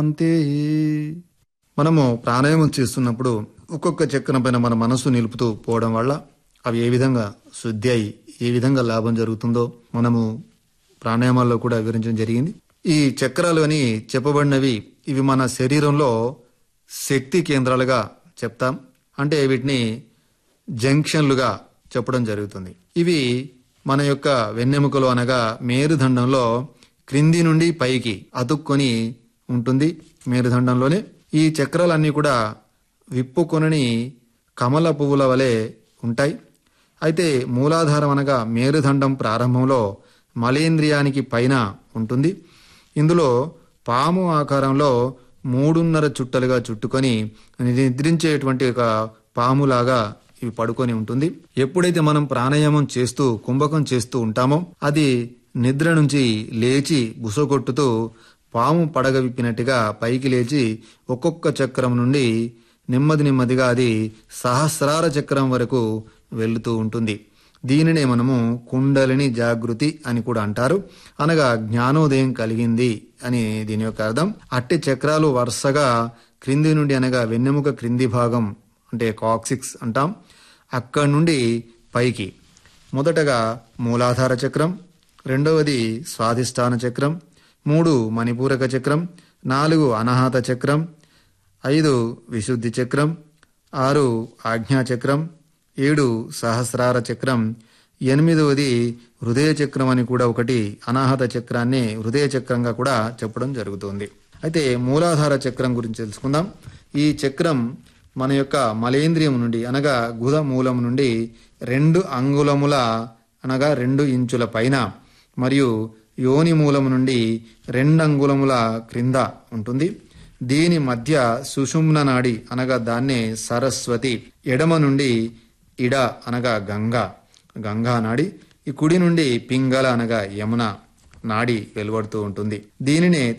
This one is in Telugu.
శాంతే మనము ప్రాణాయామం చేస్తున్నప్పుడు ఒక్కొక్క చక్రం పైన మన మనస్సు నిలుపుతూ పోవడం వల్ల అవి ఏ విధంగా శుద్ధి అయి ఏ విధంగా లాభం జరుగుతుందో మనము ప్రాణాయామాల్లో కూడా వివరించడం జరిగింది ఈ చక్రాలు అని చెప్పబడినవి ఇవి మన శరీరంలో శక్తి కేంద్రాలుగా చెప్తాం అంటే వీటిని జంక్షన్లుగా చెప్పడం జరుగుతుంది ఇవి మన యొక్క వెన్నెముకలో అనగా మేరుదండంలో క్రింది నుండి పైకి అతుక్కొని ఉంటుంది మేరుదండంలోనే ఈ చక్రాలన్నీ కూడా విప్పుకొనని కమల పువ్వుల వలె ఉంటాయి అయితే మూలాధారం అనగా మేరుదండం ప్రారంభంలో మలేంద్రియానికి పైన ఉంటుంది ఇందులో పాము ఆకారంలో మూడున్నర చుట్టలుగా చుట్టుకొని నిద్రించేటువంటి ఒక పాములాగా ఇవి పడుకొని ఉంటుంది ఎప్పుడైతే మనం ప్రాణాయామం చేస్తూ కుంభకం చేస్తూ ఉంటామో అది నిద్ర నుంచి లేచి బుసగొట్టుతూ పాము పడగ విప్పినట్టుగా పైకి లేచి ఒక్కొక్క చక్రం నుండి నెమ్మది నెమ్మదిగా అది సహస్రార చక్రం వరకు వెళ్తూ ఉంటుంది దీనినే మనము కుండలిని జాగృతి అని కూడా అంటారు అనగా జ్ఞానోదయం కలిగింది అని దీని యొక్క అర్థం అట్టి చక్రాలు వరుసగా క్రింది నుండి అనగా వెన్నెముక క్రింది భాగం అంటే కాక్సిక్స్ అంటాం అక్కడి నుండి పైకి మొదటగా మూలాధార చక్రం రెండవది స్వాధిష్టాన చక్రం మూడు మణిపూరక చక్రం నాలుగు అనాహత చక్రం ఐదు విశుద్ధి చక్రం ఆరు ఆజ్ఞా చక్రం ఏడు సహస్రార చక్రం ఎనిమిదవది హృదయ చక్రం అని కూడా ఒకటి అనాహత చక్రాన్ని హృదయ చక్రంగా కూడా చెప్పడం జరుగుతుంది అయితే మూలాధార చక్రం గురించి తెలుసుకుందాం ఈ చక్రం మన యొక్క మలేంద్రియం నుండి అనగా గుద మూలం నుండి రెండు అంగుళముల అనగా రెండు ఇంచుల పైన మరియు యోని మూలం నుండి రెండు అంగుళముల క్రింద ఉంటుంది దీని మధ్య సుషుమ్న నాడి అనగా దాన్నే సరస్వతి ఎడమ నుండి ఇడ అనగా గంగా గంగా నాడి ఈ కుడి నుండి పింగళ అనగా యమున నాడి వెలువడుతూ ఉంటుంది దీనినే